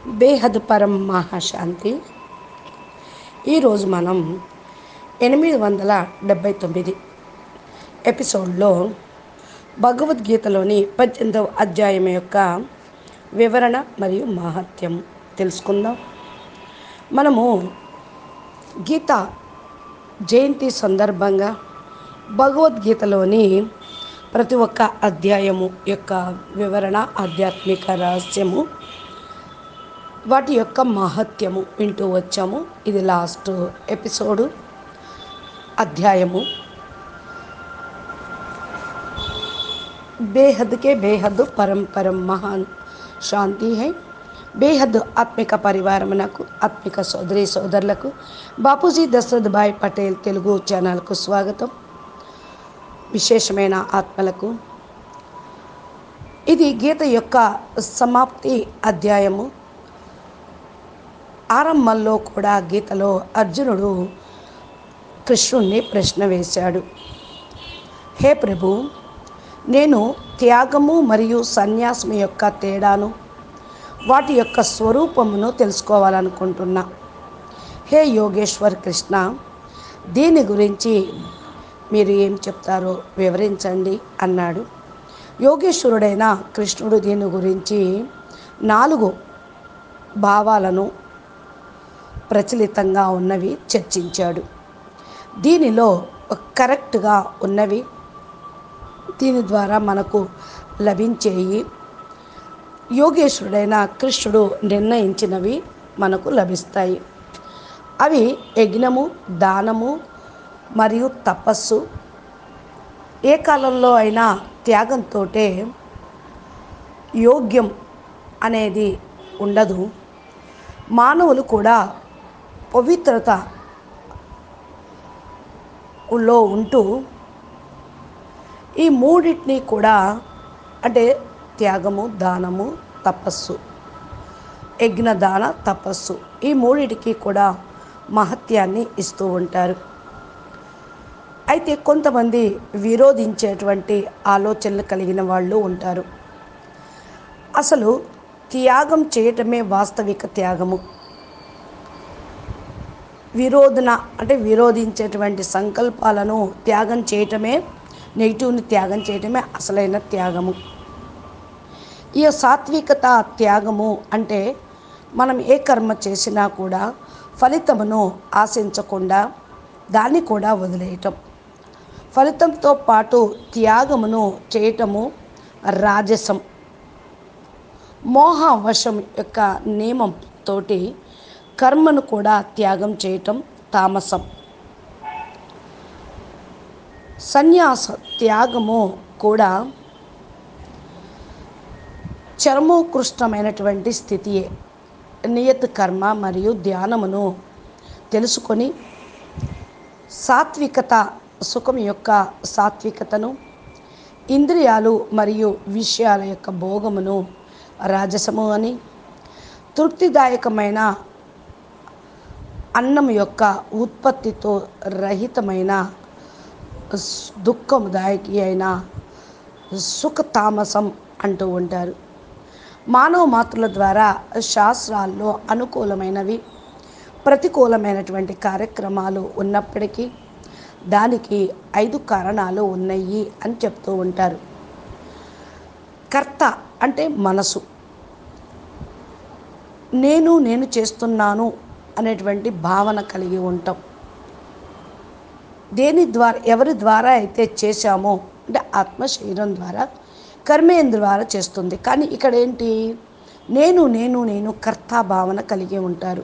బేహద్ పరం మహాశాంతి ఈరోజు మనం ఎనిమిది వందల డెబ్భై తొమ్మిది ఎపిసోడ్లో భగవద్గీతలోని పద్దెనిమిదవ అధ్యాయం యొక్క వివరణ మరియు మహత్యం తెలుసుకుందాం మనము గీత జయంతి సందర్భంగా భగవద్గీతలోని ప్రతి ఒక్క అధ్యాయము యొక్క వివరణ ఆధ్యాత్మిక రహస్యము వాటి యొక్క మహత్యము వింటూ వచ్చాము ఇది లాస్ట్ ఎపిసోడు అధ్యాయము బేహద్ కే బేహద్ పరం పరం మహాన్ శాంతి హై బేహద్ ఆత్మిక పరివారమునకు ఆత్మిక సోదరి సోదరులకు బాపూజీ దశరథ్ భాయ్ పటేల్ తెలుగు ఛానల్కు స్వాగతం విశేషమైన ఆత్మలకు ఇది గీత యొక్క సమాప్తి అధ్యాయము ఆరంభంలో కూడా గీతలో అర్జునుడు కృష్ణుణ్ణి ప్రశ్న వేశాడు హే ప్రభు నేను త్యాగము మరియు సన్యాసం యొక్క తేడాను వాటి యొక్క స్వరూపమును తెలుసుకోవాలనుకుంటున్నా హే యోగేశ్వర్ కృష్ణ దీని గురించి మీరు ఏం చెప్తారో వివరించండి అన్నాడు యోగేశ్వరుడైన కృష్ణుడు దీని గురించి నాలుగు భావాలను ప్రచలితంగా ఉన్నవి చర్చించాడు దీనిలో కరెక్ట్గా ఉన్నవి దీని ద్వారా మనకు లభించేవి యోగేశ్వరుడైన కృష్ణుడు నిర్ణయించినవి మనకు లభిస్తాయి అవి యజ్ఞము దానము మరియు తపస్సు ఏ కాలంలో అయినా త్యాగంతో యోగ్యం అనేది ఉండదు మానవులు కూడా పవిత్రత లో ఉంటూ ఈ మూడింటిని కూడా అంటే త్యాగము దానము తపస్సు యజ్ఞ దాన తపస్సు ఈ మూడిటికి కూడా మహత్యాన్ని ఇస్తూ ఉంటారు అయితే కొంతమంది విరోధించేటువంటి ఆలోచనలు కలిగిన వాళ్ళు ఉంటారు అసలు త్యాగం చేయటమే వాస్తవిక త్యాగము విరోధన అంటే విరోధించేటువంటి సంకల్పాలను త్యాగం చేయటమే నెగిటివ్ని త్యాగం చేయటమే అసలైన త్యాగము ఈ సాత్వికత త్యాగము అంటే మనం ఏ కర్మ చేసినా కూడా ఫలితమును ఆశించకుండా దాన్ని కూడా వదిలేయటం ఫలితంతో పాటు త్యాగమును చేయటము రాజసం మోహవశం యొక్క నియమంతో కర్మను కూడా త్యాగం చేయటం తామసం సన్యాస త్యాగము కూడా చర్మోకృష్టమైనటువంటి స్థితియే నియత్ కర్మ మరియు ధ్యానమును తెలుసుకొని సాత్వికత సుఖం యొక్క సాత్వికతను ఇంద్రియాలు మరియు విషయాల యొక్క భోగమును రాజసము అని తృప్తిదాయకమైన అన్నం యొక్క ఉత్పత్తితో రహితమైన దుఃఖదాయకి అయిన సుఖ తామసం అంటూ ఉంటారు మానవ మాతృల ద్వారా శాస్త్రాల్లో అనుకూలమైనవి ప్రతికూలమైనటువంటి కార్యక్రమాలు ఉన్నప్పటికీ దానికి ఐదు కారణాలు ఉన్నాయి అని చెప్తూ ఉంటారు కర్త అంటే మనసు నేను నేను చేస్తున్నాను అనేటువంటి భావన కలిగి ఉంటాం దేని ద్వారా ఎవరి ద్వారా అయితే చేశామో అంటే ఆత్మ శరీరం ద్వారా కర్మేంద్ర ద్వారా చేస్తుంది కానీ ఇక్కడ ఏంటి నేను నేను నేను కర్త భావన కలిగి ఉంటారు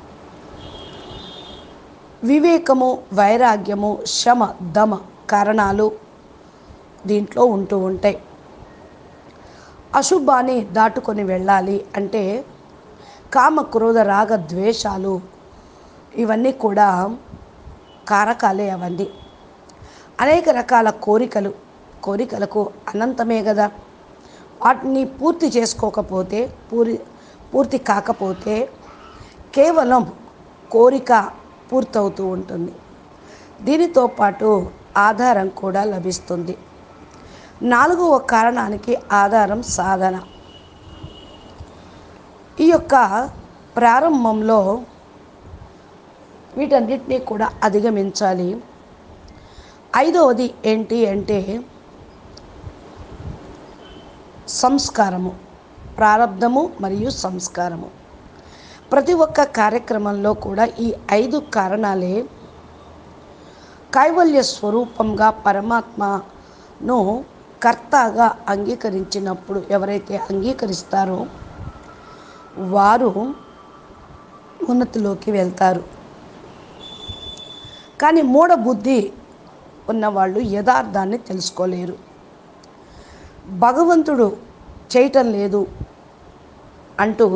వివేకము వైరాగ్యము శమ దమ కారణాలు దీంట్లో ఉంటూ ఉంటాయి అశుభాన్ని దాటుకొని వెళ్ళాలి అంటే కామ క్రోధ రాగ ద్వేషాలు ఇవన్నీ కూడా కారకాలే అవన్నీ అనేక రకాల కోరికలు కోరికలకు అనంతమే కదా వాటిని పూర్తి చేసుకోకపోతే పూరి పూర్తి కాకపోతే కేవలం కోరిక పూర్తవుతూ ఉంటుంది దీనితో పాటు ఆధారం కూడా లభిస్తుంది నాలుగవ కారణానికి ఆధారం సాధన ఈ యొక్క ప్రారంభంలో వీటన్నిటినీ కూడా అధిగమించాలి ఐదవది ఏంటి అంటే సంస్కారము ప్రారంధము మరియు సంస్కారము ప్రతి ఒక్క కార్యక్రమంలో కూడా ఈ ఐదు కారణాలే కైవల్య స్వరూపంగా పరమాత్మను కర్తగా అంగీకరించినప్పుడు ఎవరైతే అంగీకరిస్తారో వారు ఉన్నతిలోకి వెళ్తారు కానీ మూఢ బుద్ధి ఉన్నవాళ్ళు యథార్థాన్ని తెలుసుకోలేరు భగవంతుడు చేయటం లేదు అంటూ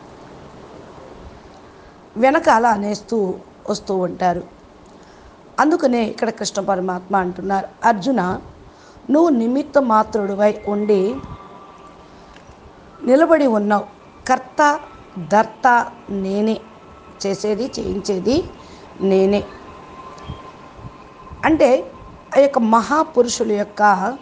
వెనకాల అనేస్తూ వస్తూ ఉంటారు అందుకనే ఇక్కడ కృష్ణ పరమాత్మ అంటున్నారు అర్జున నువ్వు నిమిత్త మాత్రుడివై ఉండి నిలబడి ఉన్నావు కర్త ధర్త నేనే చేసేది చేయించేది నేనే అంటే ఆ యొక్క మహాపురుషుల యొక్క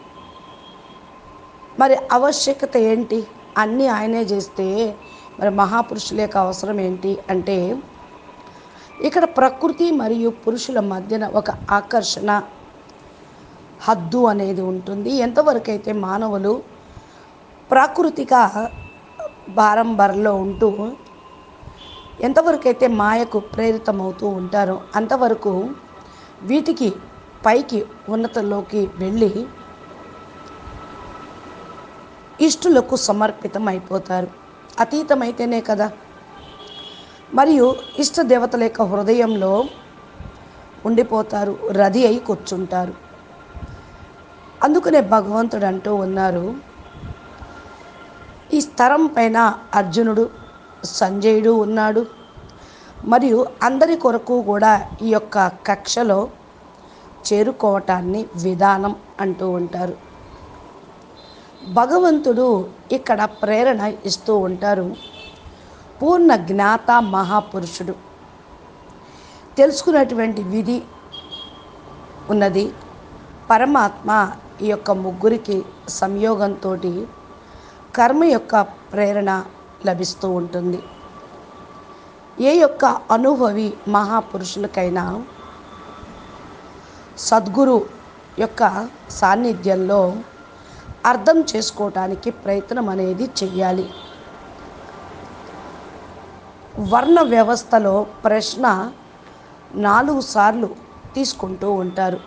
మరి ఆవశ్యకత ఏంటి అన్నీ ఆయనే చేస్తే మరి మహాపురుషుల యొక్క అవసరం ఏంటి అంటే ఇక్కడ ప్రకృతి మరియు పురుషుల మధ్యన ఒక ఆకర్షణ హద్దు అనేది ఉంటుంది ఎంతవరకు అయితే మానవులు ప్రాకృతిక బారంబరలో ఉంటూ ఎంతవరకు అయితే మాయకు ప్రేరితమవుతూ ఉంటారో అంతవరకు వీటికి పైకి ఉన్నతలోకి వెళ్ళి ఇష్టులకు సమర్పితం అయిపోతారు అతీతమైతేనే కదా మరియు ఇష్ట దేవతల యొక్క హృదయంలో ఉండిపోతారు రది అయి కూర్చుంటారు అందుకనే భగవంతుడు అంటూ ఉన్నారు ఈ స్థరం పైన అర్జునుడు సంజయుడు ఉన్నాడు మరియు అందరి కొరకు కూడా ఈ యొక్క కక్షలో చేరుకోవటాన్ని విధానం అంటూ ఉంటారు భగవంతుడు ఇక్కడ ప్రేరణ ఇస్తూ ఉంటారు పూర్ణ జ్ఞాత మహాపురుషుడు తెలుసుకున్నటువంటి విధి ఉన్నది పరమాత్మ ఈ యొక్క ముగ్గురికి సంయోగంతో కర్మ యొక్క ప్రేరణ లభిస్తూ ఉంటుంది ఏ యొక్క అనుభవి మహాపురుషులకైనా సద్గురు యొక్క సాన్నిధ్యంలో అర్థం చేసుకోవటానికి ప్రయత్నం అనేది చెయ్యాలి వర్ణ వ్యవస్థలో ప్రశ్న నాలుగు సార్లు తీసుకుంటూ ఉంటారు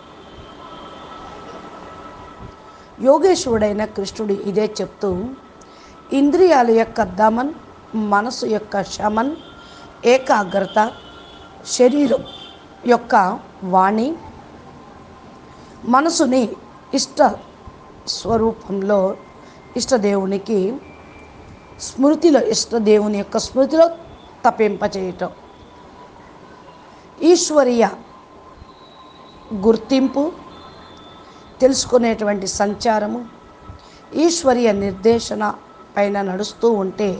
యోగేశ్వరుడైన కృష్ణుడు ఇదే చెప్తూ ఇంద్రియాల యొక్క దమన్ మనసు యొక్క శమన్ ఏకాగ్రత శరీరం యొక్క వాణి మనసుని ఇష్ట స్వరూపంలో ఇష్టదేవునికి స్మృతిలో ఇష్టదేవుని యొక్క స్మృతిలో తప్పింపచేయటం ఈశ్వరీయ గుర్తింపు తెలుసుకునేటువంటి సంచారము ఈశ్వరీయ నిర్దేశన పైన నడుస్తూ ఉంటే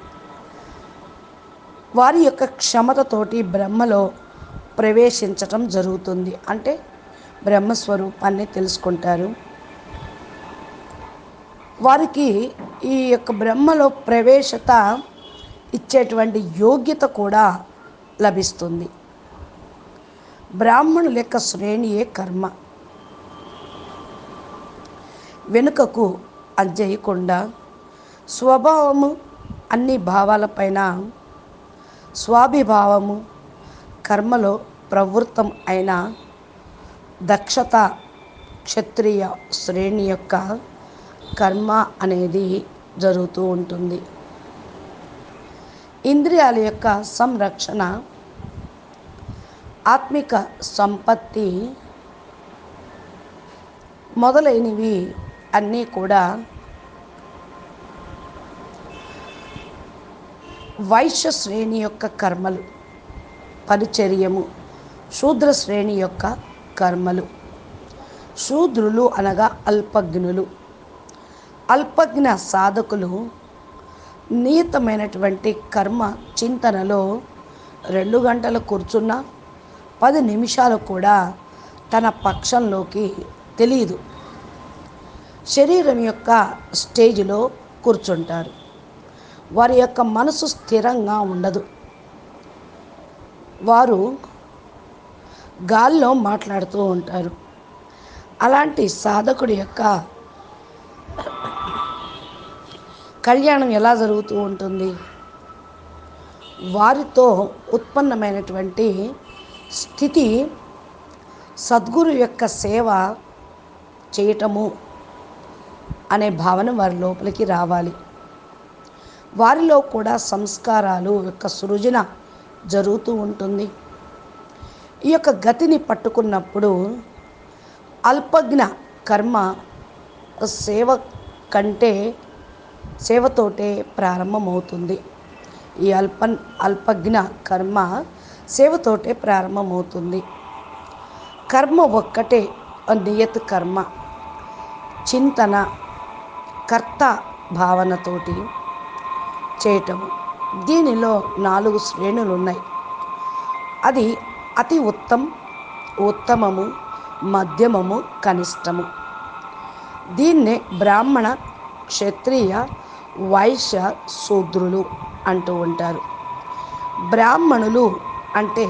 వారి యొక్క క్షమతతోటి బ్రహ్మలో ప్రవేశించటం జరుగుతుంది అంటే బ్రహ్మస్వరూపాన్ని తెలుసుకుంటారు వారికి ఈ యొక్క బ్రహ్మలో ప్రవేశత ఇచ్చేటువంటి యోగ్యత కూడా లభిస్తుంది బ్రాహ్మణుల యొక్క శ్రేణియే కర్మ వెనుకకు అజ్జేయకుండా స్వభావము అన్ని భావాలపైన స్వాభిభావము కర్మలో ప్రవృత్తం అయిన దక్షత క్షత్రియ శ్రేణి యొక్క కర్మ అనేది జరుగుతూ ఉంటుంది ఇంద్రియాల యొక్క సంరక్షణ ఆత్మిక సంపత్తి మొదలైనవి అన్నీ కూడా వైశ్య శ్రేణి యొక్క కర్మలు పరిచర్యము శూద్ర శ్రేణి యొక్క కర్మలు శూద్రులు అనగా అల్పజ్ఞులు అల్పజ్ఞ సాధకులు నియతమైనటువంటి కర్మ చింతనలో రెండు గంటలు కూర్చున్నా పది నిమిషాలు కూడా తన పక్షంలోకి తెలియదు శరీరం యొక్క స్టేజ్లో కూర్చుంటారు వారి యొక్క మనసు స్థిరంగా ఉండదు వారు గాల్లో మాట్లాడుతూ ఉంటారు అలాంటి సాధకుడి యొక్క కళ్యాణం ఎలా జరుగుతూ ఉంటుంది వారితో ఉత్పన్నమైనటువంటి స్థితి సద్గురు యొక్క సేవ చేయటము అనే భావన వారి లోపలికి రావాలి వారిలో కూడా సంస్కారాలు యొక్క సృజన జరుగుతూ ఉంటుంది ఈ యొక్క గతిని పట్టుకున్నప్పుడు అల్పజ్ఞ కర్మ సేవ కంటే సేవతోటే ప్రారంభమవుతుంది ఈ అల్ప అల్పజ్ఞ కర్మ సేవతోటే ప్రారంభమవుతుంది కర్మ ఒక్కటే నియత్ కర్మ చింతన కర్త భావనతోటి చేయటము దీనిలో నాలుగు శ్రేణులు ఉన్నాయి అది అతి ఉత్తం ఉత్తమము మధ్యమము కనిష్టము దీన్నే బ్రాహ్మణ క్షత్రియ వైశ్య శూద్రులు అంటూ ఉంటారు బ్రాహ్మణులు అంటే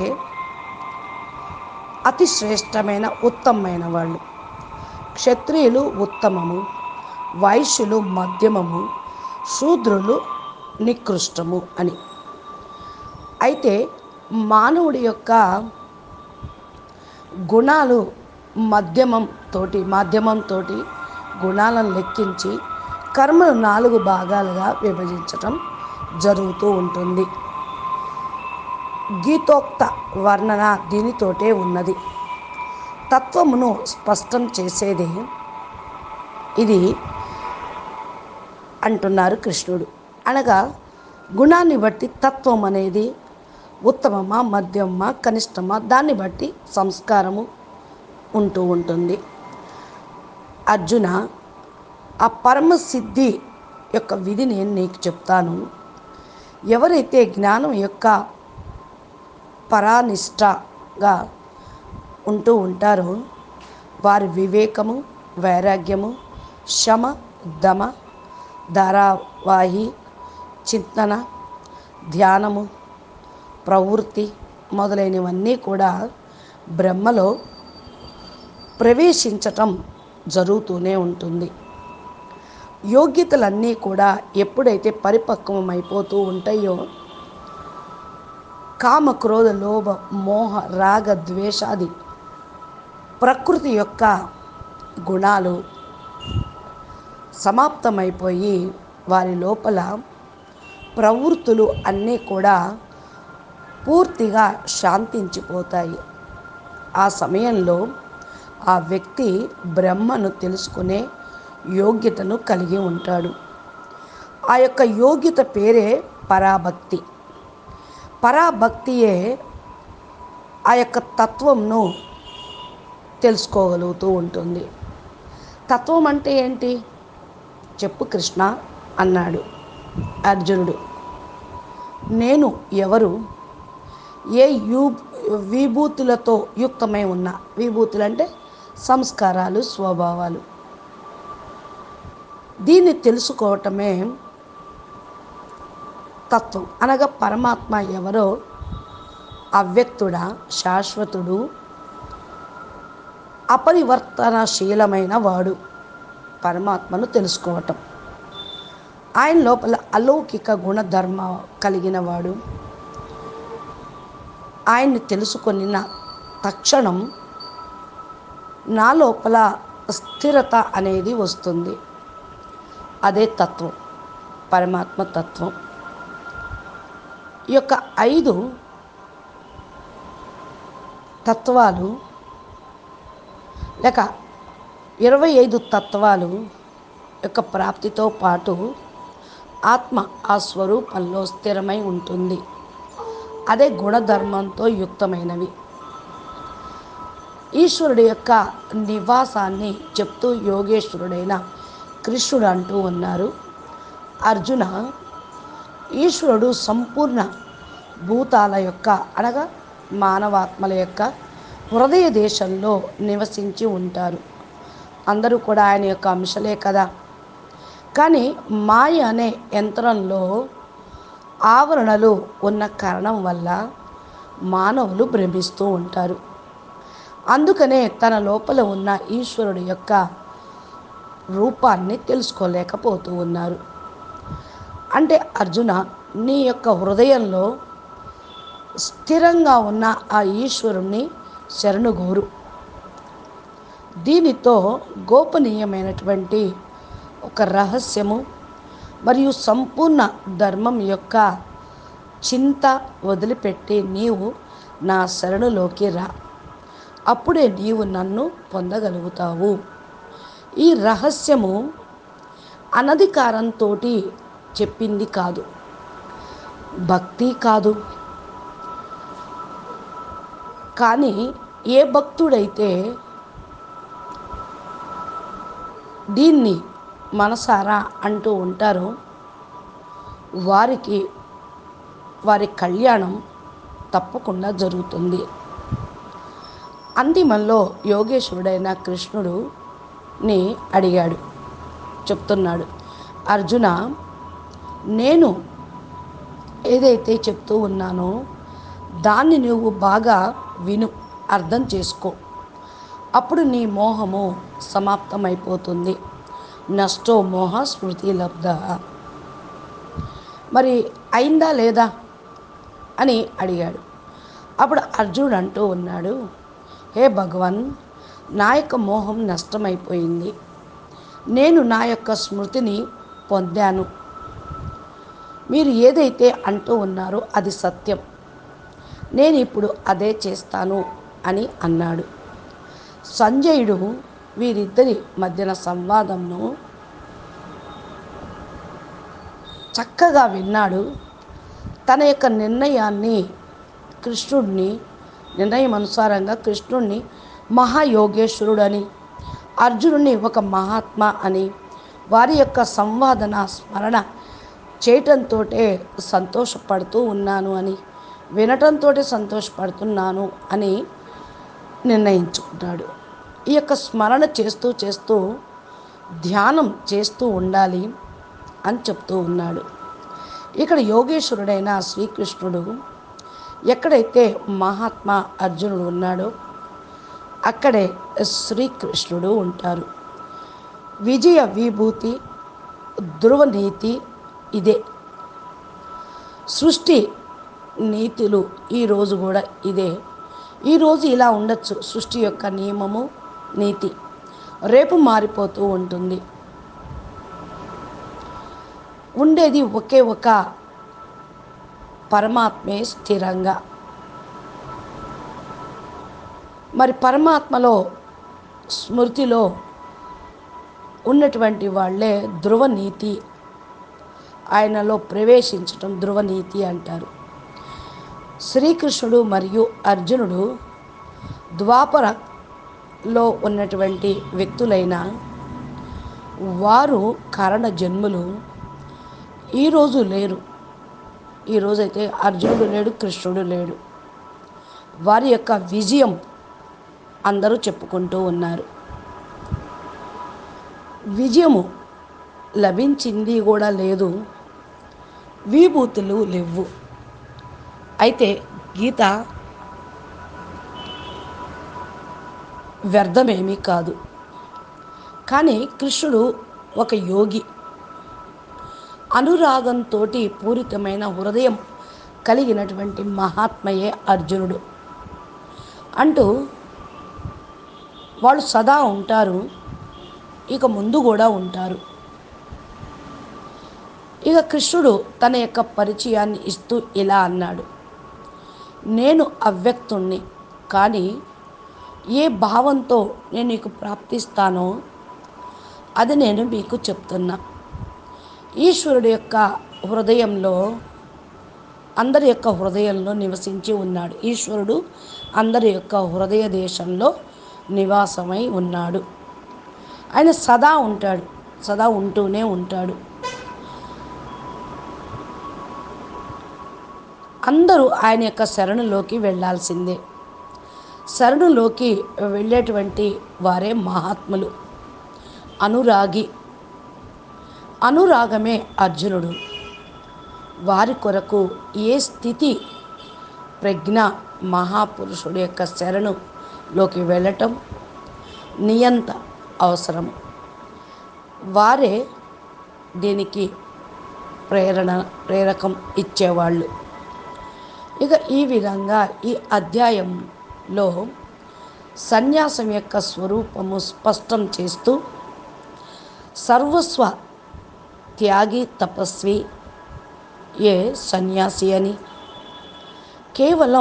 అతి శ్రేష్టమైన ఉత్తమమైన వాళ్ళు క్షత్రియులు ఉత్తమము వైశ్యులు మధ్యమము శూద్రులు నికృష్టము అని అయితే మానవుడి యొక్క గుణాలు మధ్యమం తోటి మాధ్యమంతో గుణాలను లెక్కించి కర్మను నాలుగు భాగాలుగా విభజించటం జరుగుతూ ఉంటుంది గీతోక్త వర్ణన దీనితోటే ఉన్నది తత్వమును స్పష్టం చేసేది ఇది అంటున్నారు కృష్ణుడు అనగా గుణాన్ని బట్టి తత్వం అనేది ఉత్తమమా మధ్యమా కనిష్టమా దాన్ని బట్టి సంస్కారము ఉంటూ ఉంటుంది అర్జున ఆ పరమసిద్ధి యొక్క విధి నేను నీకు చెప్తాను ఎవరైతే జ్ఞానం యొక్క పరానిష్టగా ఉంటూ ఉంటారో వారి వివేకము వైరాగ్యము శమ దమ ధారావాహి చింతన ధ్యానము ప్రవృత్తి మొదలైనవన్నీ కూడా బ్రహ్మలో ప్రవేశించటం జరుగుతూనే ఉంటుంది యోగ్యతలన్నీ కూడా ఎప్పుడైతే పరిపక్వం అయిపోతూ ఉంటాయో కామ క్రోధ లోభ మోహ రాగ ద్వేషాది ప్రకృతి యొక్క గుణాలు సమాప్తమైపోయి వారి లోపల ప్రవృత్తులు అన్నీ కూడా పూర్తిగా శాంతించిపోతాయి ఆ సమయంలో ఆ వ్యక్తి బ్రహ్మను తెలుసుకునే యోగ్యతను కలిగి ఉంటాడు ఆ యొక్క యోగ్యత పేరే పరాభక్తి పరాభక్తియే ఆ యొక్క తత్వంను తెలుసుకోగలుగుతూ ఉంటుంది తత్వం అంటే ఏంటి చెప్పు కృష్ణ అన్నాడు అర్జునుడు నేను ఎవరు ఏ యూ విభూతులతో యుక్తమై ఉన్న విభూతులు అంటే సంస్కారాలు స్వభావాలు దీన్ని తెలుసుకోవటమే తత్వం అనగా పరమాత్మ ఎవరో అవ్యక్తుడా శాశ్వతుడు అపరివర్తనశీలమైన వాడు పరమాత్మను తెలుసుకోవటం ఆయన లోపల అలౌకిక గుణధర్మ కలిగిన వాడు ఆయన్ని తెలుసుకొనిన తక్షణం నా లోపల స్థిరత అనేది వస్తుంది అదే తత్వం పరమాత్మ తత్వం ఈ యొక్క ఐదు తత్వాలు లేక ఇరవై ఐదు తత్వాలు యొక్క ప్రాప్తితో పాటు ఆత్మ ఆ స్వరూపంలో స్థిరమై ఉంటుంది అదే గుణధర్మంతో యుక్తమైనవి ఈశ్వరుడి యొక్క నివాసాన్ని చెప్తూ యోగేశ్వరుడైన కృష్ణుడు అంటూ ఉన్నారు అర్జున ఈశ్వరుడు సంపూర్ణ భూతాల యొక్క అనగా మానవాత్మల యొక్క హృదయ దేశంలో నివసించి ఉంటారు అందరూ కూడా ఆయన యొక్క అంశలే కదా కానీ మాయ అనే యంత్రంలో ఆవరణలు ఉన్న కారణం వల్ల మానవులు భ్రమిస్తూ ఉంటారు అందుకనే తన లోపల ఉన్న ఈశ్వరుడు యొక్క రూపాన్ని తెలుసుకోలేకపోతూ ఉన్నారు అంటే అర్జున నీ యొక్క హృదయంలో స్థిరంగా ఉన్న ఆ ఈశ్వరుణ్ణి శరణుగోరు దీనితో గోపనీయమైనటువంటి ఒక రహస్యము మరియు సంపూర్ణ ధర్మం యొక్క చింత వదిలిపెట్టి నీవు నా శరణులోకి రా అప్పుడే నీవు నన్ను పొందగలుగుతావు ఈ రహస్యము అనధికారంతో చెప్పింది కాదు భక్తి కాదు కానీ ఏ భక్తుడైతే దీన్ని మనసారా అంటూ ఉంటారో వారికి వారి కళ్యాణం తప్పకుండా జరుగుతుంది అంతిమంలో యోగేశ్వరుడైన కృష్ణుడుని అడిగాడు చెప్తున్నాడు అర్జున నేను ఏదైతే చెప్తూ ఉన్నానో దాన్ని నువ్వు బాగా విను అర్థం చేసుకో అప్పుడు నీ మోహము సమాప్తమైపోతుంది నష్టో మోహ స్మృతి లబ్ధ మరి అయిందా లేదా అని అడిగాడు అప్పుడు అర్జునుడు అంటూ ఉన్నాడు హే భగవాన్ నా యొక్క మోహం నష్టమైపోయింది నేను నా యొక్క స్మృతిని పొందాను మీరు ఏదైతే అంటూ ఉన్నారో అది సత్యం నేను ఇప్పుడు అదే చేస్తాను అని అన్నాడు సంజయుడు వీరిద్దరి మధ్యన సంవాదంను చక్కగా విన్నాడు తన యొక్క నిర్ణయాన్ని కృష్ణుడిని నిర్ణయం అనుసారంగా కృష్ణుడిని మహాయోగేశ్వరుడని అర్జునుడిని ఒక మహాత్మ అని వారి యొక్క సంవాదన స్మరణ చేయటంతో సంతోషపడుతూ ఉన్నాను అని వినటంతో సంతోషపడుతున్నాను అని నిర్ణయించుకున్నాడు ఈ యొక్క స్మరణ చేస్తూ చేస్తూ ధ్యానం చేస్తూ ఉండాలి అని చెప్తూ ఉన్నాడు ఇక్కడ యోగేశ్వరుడైన శ్రీకృష్ణుడు ఎక్కడైతే మహాత్మా అర్జునుడు ఉన్నాడో అక్కడే శ్రీకృష్ణుడు ఉంటారు విజయ విభూతి ధ్రువ నీతి ఇదే సృష్టి నీతులు ఈరోజు కూడా ఇదే ఈరోజు ఇలా ఉండొచ్చు సృష్టి యొక్క నియమము నీతి రేపు మారిపోతూ ఉంటుంది ఉండేది ఒకే ఒక పరమాత్మే స్థిరంగా మరి పరమాత్మలో స్మృతిలో ఉన్నటువంటి వాళ్ళే ధ్రువనీతి ఆయనలో ప్రవేశించటం ధ్రువనీతి అంటారు శ్రీకృష్ణుడు మరియు అర్జునుడు ద్వాపరలో ఉన్నటువంటి వ్యక్తులైన వారు కారణ జన్ములు ఈరోజు లేరు ఈరోజైతే అర్జునుడు లేడు కృష్ణుడు లేడు వారి యొక్క విజయం అందరూ చెప్పుకుంటూ ఉన్నారు విజయము లభించింది కూడా లేదు విభూతులు లేవు అయితే గీత వ్యర్థమేమీ కాదు కానీ కృష్ణుడు ఒక యోగి అనురాగంతో పూరితమైన హృదయం కలిగినటువంటి మహాత్మయే అర్జునుడు అంటూ వాళ్ళు సదా ఉంటారు ఇక ముందు కూడా ఉంటారు ఇక కృష్ణుడు తన యొక్క పరిచయాన్ని ఇస్తూ ఇలా అన్నాడు నేను అవ్యక్తుణ్ణి కానీ ఏ భావంతో నేను నీకు ప్రాప్తిస్తానో అది నేను మీకు చెప్తున్నా ఈశ్వరుడు యొక్క హృదయంలో అందరి యొక్క హృదయంలో నివసించి ఉన్నాడు ఈశ్వరుడు అందరి యొక్క హృదయ దేశంలో నివాసమై ఉన్నాడు ఆయన సదా ఉంటాడు సదా ఉంటూనే ఉంటాడు అందరూ ఆయన యొక్క శరణులోకి వెళ్ళాల్సిందే శరణులోకి వెళ్ళేటువంటి వారే మహాత్ములు అనురాగి అనురాగమే అర్జునుడు వారి కొరకు ఏ స్థితి ప్రజ్ఞ మహాపురుషుడి యొక్క శరణులోకి వెళ్ళటం నియంత అవసరం వారే దీనికి ప్రేరణ ప్రేరకం ఇచ్చేవాళ్ళు ఇక ఈ విధంగా ఈ అధ్యాయంలో సన్యాసం యొక్క స్వరూపము స్పష్టం చేస్తూ సర్వస్వ త్యాగి తపస్వి ఏ సన్యాసి అని కేవలం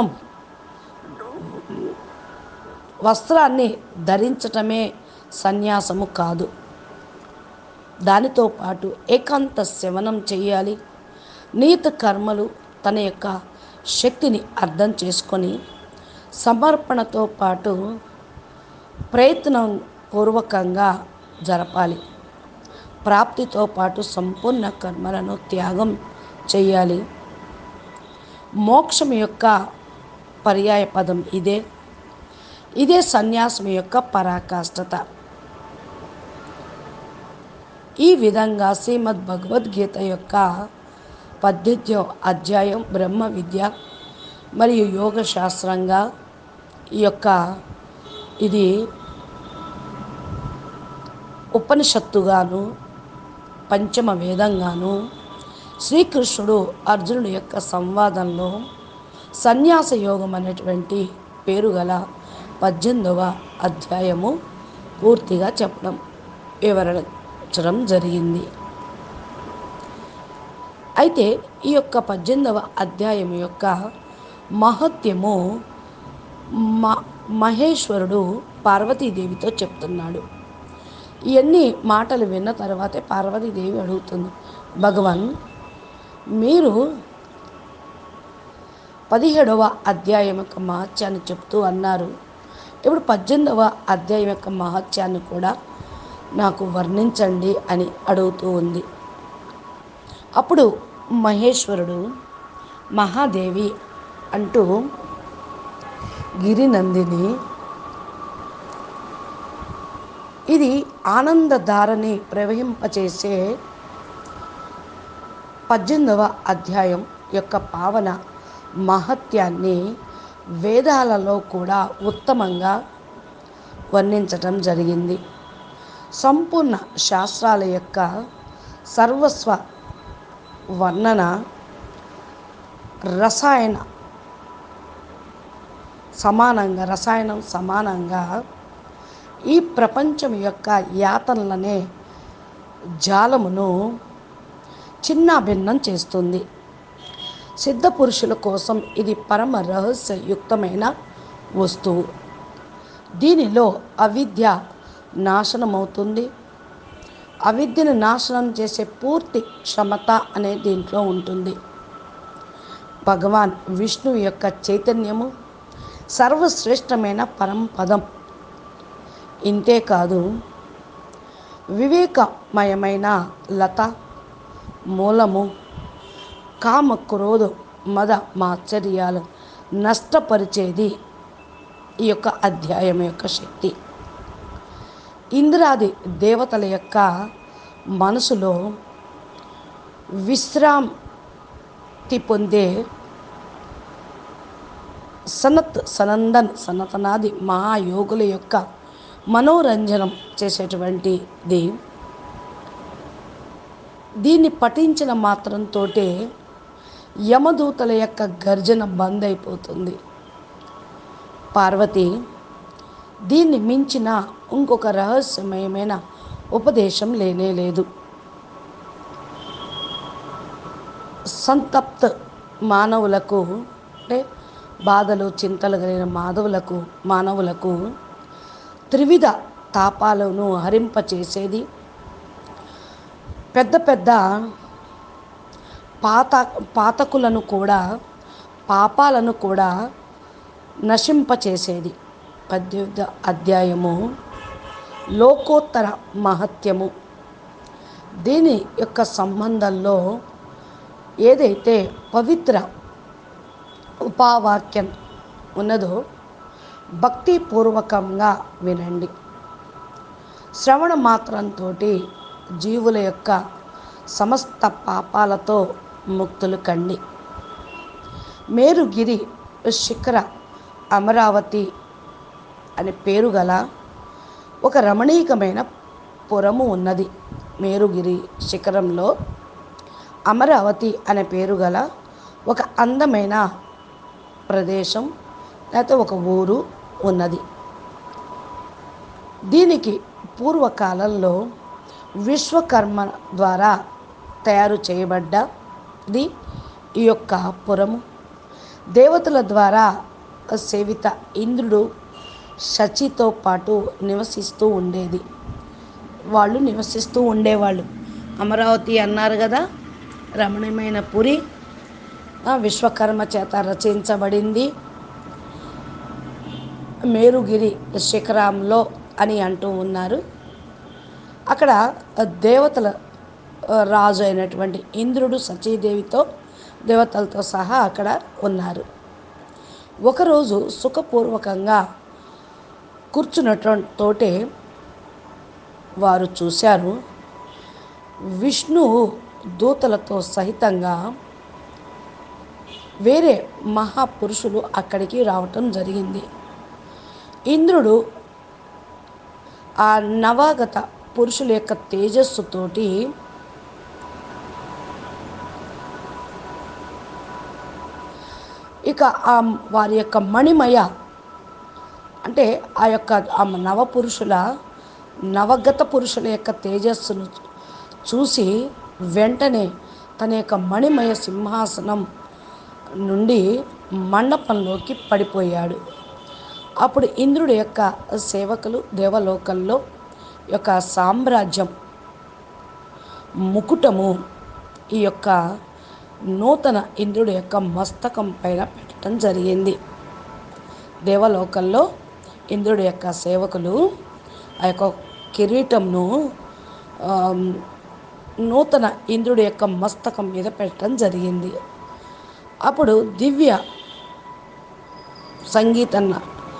వస్త్రాన్ని ధరించటమే సన్యాసము కాదు దానితో పాటు ఏకాంత శవనం చేయాలి నీత కర్మలు తన యొక్క శక్తిని అర్థం చేసుకొని సమర్పణతో పాటు ప్రయత్నం పూర్వకంగా జరపాలి ప్రాప్తితో పాటు సంపూర్ణ కర్మలను త్యాగం చేయాలి మోక్షం యొక్క పర్యాయ పదం ఇదే ఇదే సన్యాసం యొక్క పరాకాష్ఠత ఈ విధంగా శ్రీమద్ భగవద్గీత యొక్క పద్దెనిమిదో అధ్యాయం బ్రహ్మ విద్య మరియు యోగ శాస్త్రంగా ఈ యొక్క ఇది ఉపనిషత్తుగాను పంచమ వేదంగాను శ్రీకృష్ణుడు అర్జునుడి యొక్క సంవాదంలో సన్యాస యోగం అనేటువంటి పేరు గల పద్దెనిమిదవ అధ్యాయము పూర్తిగా చెప్పడం వివరించడం జరిగింది అయితే ఈ యొక్క పద్దెనిమిదవ అధ్యాయం యొక్క మహత్యము మ మహేశ్వరుడు పార్వతీదేవితో చెప్తున్నాడు ఇవన్నీ మాటలు విన్న తర్వాతే పార్వతీదేవి అడుగుతుంది భగవాన్ మీరు పదిహేడవ అధ్యాయం యొక్క మహత్యాన్ని చెప్తూ అన్నారు ఇప్పుడు పద్దెనిమిదవ అధ్యాయం యొక్క మహత్యాన్ని కూడా నాకు వర్ణించండి అని అడుగుతూ ఉంది అప్పుడు మహేశ్వరుడు మహాదేవి అంటూ గిరినందిని ఇది ఆనందధారని ప్రవహింపచేసే పద్దెనిమిదవ అధ్యాయం యొక్క పావన మహత్యాన్ని వేదాలలో కూడా ఉత్తమంగా వర్ణించటం జరిగింది సంపూర్ణ శాస్త్రాల యొక్క సర్వస్వ వర్ణన రసాయన సమానంగా రసాయనం సమానంగా ఈ ప్రపంచం యొక్క యాతనలనే జాలమును చిన్న భిన్నం చేస్తుంది సిద్ధ పురుషుల కోసం ఇది పరమ రహస్యయుక్తమైన వస్తువు దీనిలో అవిద్య నాశనమవుతుంది అవిద్యను నాశనం చేసే పూర్తి క్షమత అనే దీంట్లో ఉంటుంది భగవాన్ విష్ణువు యొక్క చైతన్యము సర్వశ్రేష్టమైన పరంపదం ఇంతే కాదు వివేకమయమైన లత మూలము కామ క్రోధ మద మాచర్యాలు నష్టపరిచేది ఈ యొక్క అధ్యాయం యొక్క శక్తి ఇంద్రాది దేవతల యొక్క మనసులో విశ్రాంతి పొందే సనత్ సనందన్ సనతనాది మహాయోగుల యొక్క మనోరంజనం చేసేటువంటిది దీన్ని పఠించిన మాత్రంతో యమదూతల యొక్క గర్జన బంద్ అయిపోతుంది పార్వతి దీన్ని మించిన ఇంకొక రహస్యమయమైన ఉపదేశం లేనే లేదు సంతప్త మానవులకు అంటే బాధలు చింతలు కలిగిన మాధవులకు మానవులకు త్రివిధ తాపాలను హరింపచేసేది పెద్ద పెద్ద పాత పాతకులను కూడా పాపాలను కూడా నశింపచేసేది పద్దెనిమిది అధ్యాయము లోకోత్తర మహత్యము దీని యొక్క సంబంధంలో ఏదైతే పవిత్ర ఉపావాక్యం ఉన్నదో భక్తిపూర్వకంగా వినండి శ్రవణ మాత్రంతో జీవుల యొక్క సమస్త పాపాలతో ముక్తులు కండి మేరుగిరి శిఖర అమరావతి అనే పేరు గల ఒక రమణీయకమైన పురము ఉన్నది మేరుగిరి శిఖరంలో అమరావతి అనే పేరు గల ఒక అందమైన ప్రదేశం లేకపోతే ఒక ఊరు ఉన్నది దీనికి పూర్వకాలంలో విశ్వకర్మ ద్వారా తయారు చేయబడ్డది ఈ యొక్క పురము దేవతల ద్వారా సేవిత ఇంద్రుడు శచితో పాటు నివసిస్తూ ఉండేది వాళ్ళు నివసిస్తూ ఉండేవాళ్ళు అమరావతి అన్నారు కదా రమణీయమైన పురి ఆ, విశ్వకర్మ చేత రచించబడింది మేరుగిరి శిఖరంలో అని అంటూ ఉన్నారు అక్కడ దేవతల ఆ, రాజు అయినటువంటి ఇంద్రుడు సచీదేవితో దేవతలతో సహా అక్కడ ఉన్నారు ఒకరోజు సుఖపూర్వకంగా కూర్చున్నతోటే వారు చూశారు విష్ణువు దూతలతో సహితంగా వేరే మహాపురుషులు అక్కడికి రావటం జరిగింది ఇంద్రుడు ఆ నవాగత పురుషుల యొక్క తేజస్సుతోటి ఇక ఆ వారి యొక్క మణిమయ అంటే ఆ యొక్క ఆ నవపురుషుల నవగత పురుషుల యొక్క తేజస్సును చూసి వెంటనే తన యొక్క మణిమయ సింహాసనం నుండి మండపంలోకి పడిపోయాడు అప్పుడు ఇంద్రుడి యొక్క సేవకులు దేవలోకంలో యొక్క సామ్రాజ్యం ముకుటము ఈ యొక్క నూతన ఇంద్రుడి యొక్క మస్తకం పైన పెట్టడం జరిగింది దేవలోకంలో ఇంద్రుడి యొక్క సేవకులు ఆ యొక్క కిరీటంను ఆ, నూతన ఇంద్రుడి యొక్క మస్తకం మీద పెట్టడం జరిగింది అప్పుడు దివ్య సంగీతన్న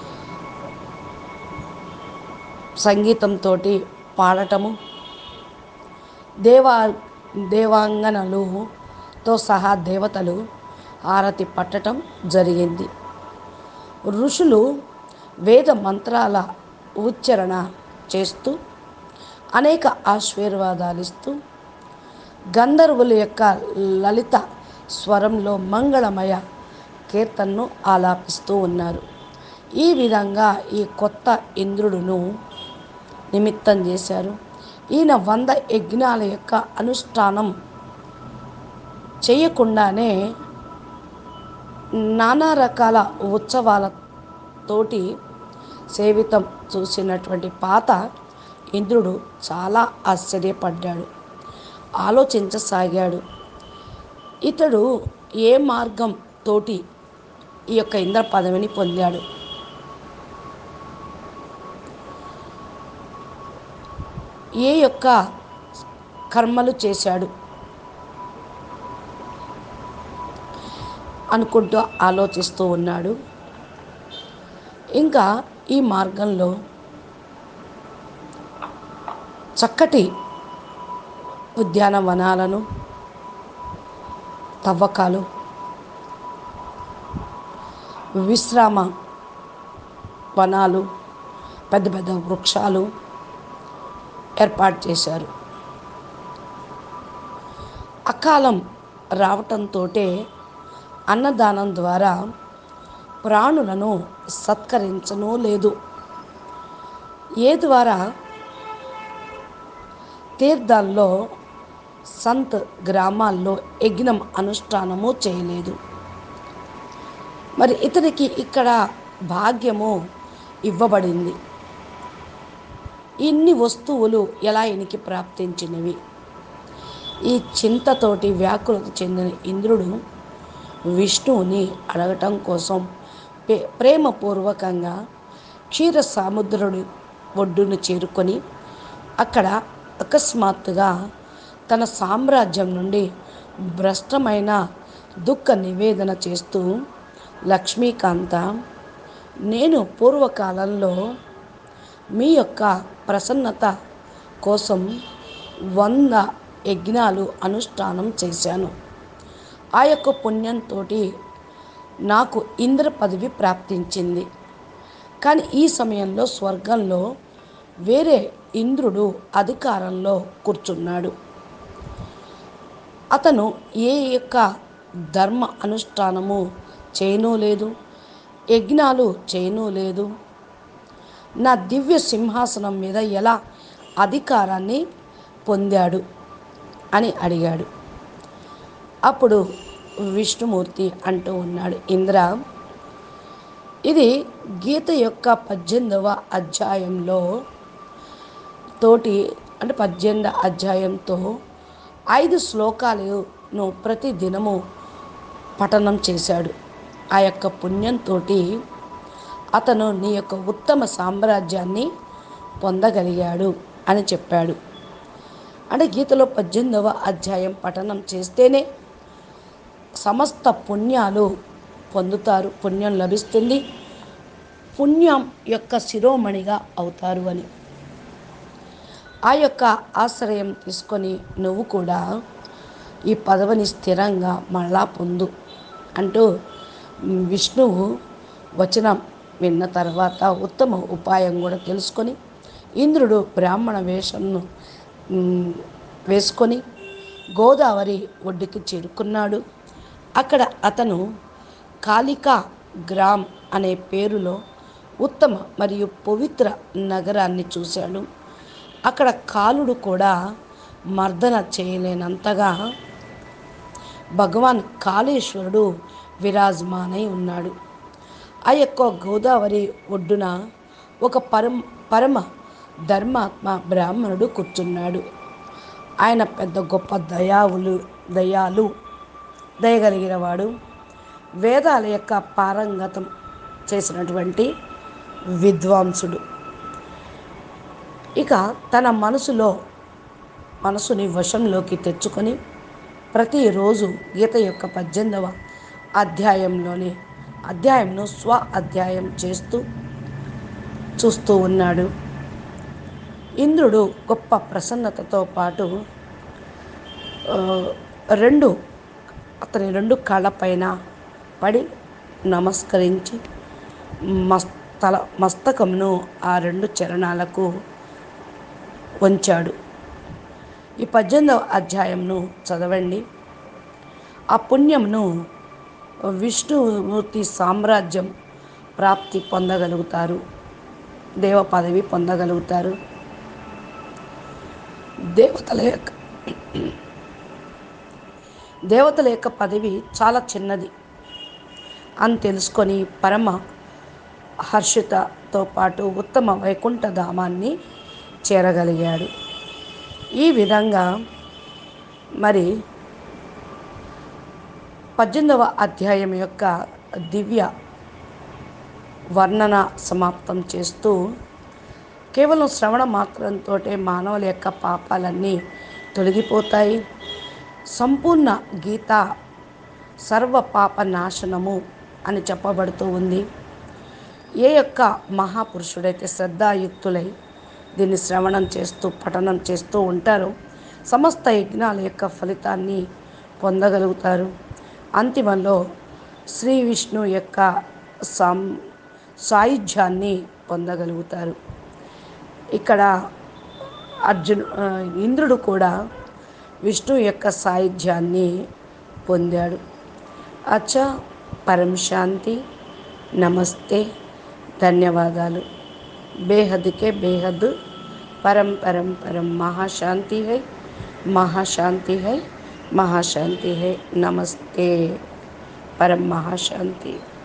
సంగీతంతో పాడటము దేవా దేవాంగనలుతో సహా దేవతలు హారతి పట్టటం జరిగింది ఋషులు వేద మంత్రాల ఉచ్చారణ చేస్తూ అనేక ఆశీర్వాదాలు ఇస్తూ గంధర్వుల యొక్క లలిత స్వరంలో మంగళమయ కీర్తనను ఆలాపిస్తూ ఉన్నారు ఈ విధంగా ఈ కొత్త ఇంద్రుడును నిమిత్తం చేశారు ఈయన వంద యజ్ఞాల యొక్క అనుష్ఠానం చేయకుండానే నానా రకాల ఉత్సవాలతోటి సేవితం చూసినటువంటి పాత ఇంద్రుడు చాలా ఆశ్చర్యపడ్డాడు ఆలోచించసాగాడు ఇతడు ఏ మార్గం తోటి ఈ యొక్క ఇంద్ర పదవిని పొందాడు ఏ యొక్క కర్మలు చేశాడు అనుకుంటూ ఆలోచిస్తూ ఉన్నాడు ఇంకా ఈ మార్గంలో చక్కటి ఉద్యానవనాలను తవ్వకాలు విశ్రామ వనాలు పెద్ద పెద్ద వృక్షాలు ఏర్పాటు చేశారు అకాలం రావటంతో అన్నదానం ద్వారా ప్రాణులను సత్కరించను లేదు ఏ ద్వారా తీర్థాల్లో సంత్ గ్రామాల్లో యజ్ఞం అనుష్ఠానము చేయలేదు మరి ఇతనికి ఇక్కడ భాగ్యము ఇవ్వబడింది ఇన్ని వస్తువులు ఎలా ఈయనకి ప్రాప్తించినవి ఈ చింతతోటి వ్యాకులత చెందిన ఇంద్రుడు విష్ణువుని అడగటం కోసం ప్రే- ప్రేమపూర్వకంగా క్షీర సముద్రుడి ఒడ్డును చేరుకొని అక్కడ అకస్మాత్తుగా తన సామ్రాజ్యం నుండి భ్రష్టమైన దుఃఖ నివేదన చేస్తూ లక్ష్మీకాంత నేను పూర్వకాలంలో మీ యొక్క ప్రసన్నత కోసం వంద యజ్ఞాలు అనుష్ఠానం చేశాను ఆ యొక్క పుణ్యంతో నాకు ఇంద్ర పదవి ప్రాప్తించింది కానీ ఈ సమయంలో స్వర్గంలో వేరే ఇంద్రుడు అధికారంలో కూర్చున్నాడు అతను ఏ యొక్క ధర్మ అనుష్ఠానము చేయను లేదు యజ్ఞాలు చేయను లేదు నా దివ్య సింహాసనం మీద ఎలా అధికారాన్ని పొందాడు అని అడిగాడు అప్పుడు విష్ణుమూర్తి అంటూ ఉన్నాడు ఇంద్ర ఇది గీత యొక్క పద్దెనిమిదవ అధ్యాయంలో తోటి అంటే పద్దెనిమిది అధ్యాయంతో ఐదు శ్లోకాలను ప్రతి దినము పఠనం చేశాడు ఆ యొక్క పుణ్యంతో అతను నీ యొక్క ఉత్తమ సామ్రాజ్యాన్ని పొందగలిగాడు అని చెప్పాడు అంటే గీతలో పద్దెనిమిదవ అధ్యాయం పఠనం చేస్తేనే సమస్త పుణ్యాలు పొందుతారు పుణ్యం లభిస్తుంది పుణ్యం యొక్క శిరోమణిగా అవుతారు అని ఆ యొక్క ఆశ్రయం తీసుకొని నువ్వు కూడా ఈ పదవిని స్థిరంగా మళ్ళా పొందు అంటూ విష్ణువు వచనం విన్న తర్వాత ఉత్తమ ఉపాయం కూడా తెలుసుకొని ఇంద్రుడు బ్రాహ్మణ వేషంను వేసుకొని గోదావరి ఒడ్డుకి చేరుకున్నాడు అక్కడ అతను కాళికా గ్రామ్ అనే పేరులో ఉత్తమ మరియు పవిత్ర నగరాన్ని చూశాడు అక్కడ కాలుడు కూడా మర్దన చేయలేనంతగా భగవాన్ కాళేశ్వరుడు విరాజమానై ఉన్నాడు ఆ యొక్క గోదావరి ఒడ్డున ఒక పరమ పరమ ధర్మాత్మ బ్రాహ్మణుడు కూర్చున్నాడు ఆయన పెద్ద గొప్ప దయావులు దయాలు దయగలిగిన వాడు వేదాల యొక్క పారంగతం చేసినటువంటి విద్వాంసుడు ఇక తన మనసులో మనసుని వశంలోకి తెచ్చుకొని ప్రతిరోజు గీత యొక్క పద్దెనిమిదవ అధ్యాయంలోని అధ్యాయంను స్వ అధ్యాయం చేస్తూ చూస్తూ ఉన్నాడు ఇంద్రుడు గొప్ప ప్రసన్నతతో పాటు రెండు అతని రెండు కాళ్ళపైన పడి నమస్కరించి మస్తల మస్తకమును ఆ రెండు చరణాలకు వంచాడు ఈ పద్దెనిమిదవ అధ్యాయంను చదవండి ఆ పుణ్యంను విష్ణుమూర్తి సామ్రాజ్యం ప్రాప్తి పొందగలుగుతారు దేవ పదవి పొందగలుగుతారు దేవతల యొక్క దేవతల యొక్క పదవి చాలా చిన్నది అని తెలుసుకొని పరమ హర్షితతో పాటు ఉత్తమ వైకుంఠ ధామాన్ని చేరగలిగాడు ఈ విధంగా మరి పద్దెనిమిదవ అధ్యాయం యొక్క దివ్య వర్ణన సమాప్తం చేస్తూ కేవలం శ్రవణ మాత్రంతో మానవుల యొక్క పాపాలన్నీ తొలగిపోతాయి సంపూర్ణ గీత సర్వ పాప నాశనము అని చెప్పబడుతూ ఉంది ఏ యొక్క మహాపురుషుడైతే శ్రద్ధాయుక్తులై దీన్ని శ్రవణం చేస్తూ పఠనం చేస్తూ ఉంటారో సమస్త యజ్ఞాల యొక్క ఫలితాన్ని పొందగలుగుతారు అంతిమంలో శ్రీ విష్ణు యొక్క సం సాయుధ్యాన్ని పొందగలుగుతారు ఇక్కడ అర్జున్ ఇంద్రుడు కూడా విష్ణు యొక్క సాయుధ్యాన్ని పొందాడు అచ్చా పరం శాంతి నమస్తే ధన్యవాదాలు బేహద్ के बेहद परम परम परम महाशांति है महाशांति है महाशांति है नमस्ते परम महाशांति